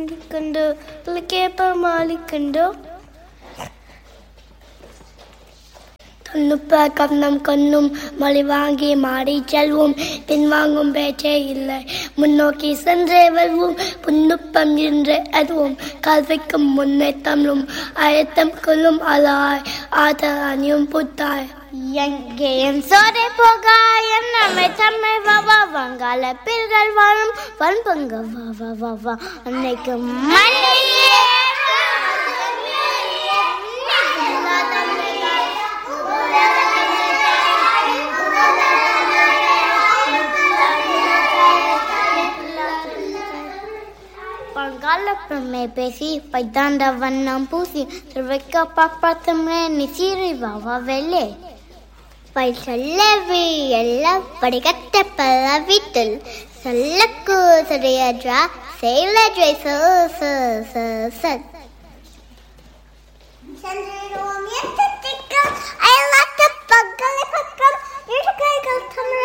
கண்டு கேப்ப மாலிக்கண்டோ கண்ணுப்ப கண்ணம் கண்ணும் மொழி வாங்கி மாடி செல்வோம் பின்வாங்கும் பேச்சே இல்லை முன்னோக்கி சென்றே வருவோம் புண்ணுப்பம் என்று அதுவும் கல்விக்கும் முன்னே தமிழும் அழுத்தம் கொள்ளும் அலாய் ஆதல் அணியும் புத்தாய் எங்கேயும் சோரை போக என்னமை தம்மை வா வா வங்காள பில்கள் வாழும் வன்பங்க வா வா வா வா அன்னைக்கு மண்ணிலே பங்காளப்பமே பேசி பைத்தாண்ட வண்ணம் பூசி திருவைக்க பாப்பாத்தமே நிசீரி வாவா வெள்ளே பை சொல்லவி எல்லாம் படிக்கட்ட பல வீட்டில் சொல்லக்கு சரியஜா செயலஜை ச ச ச ச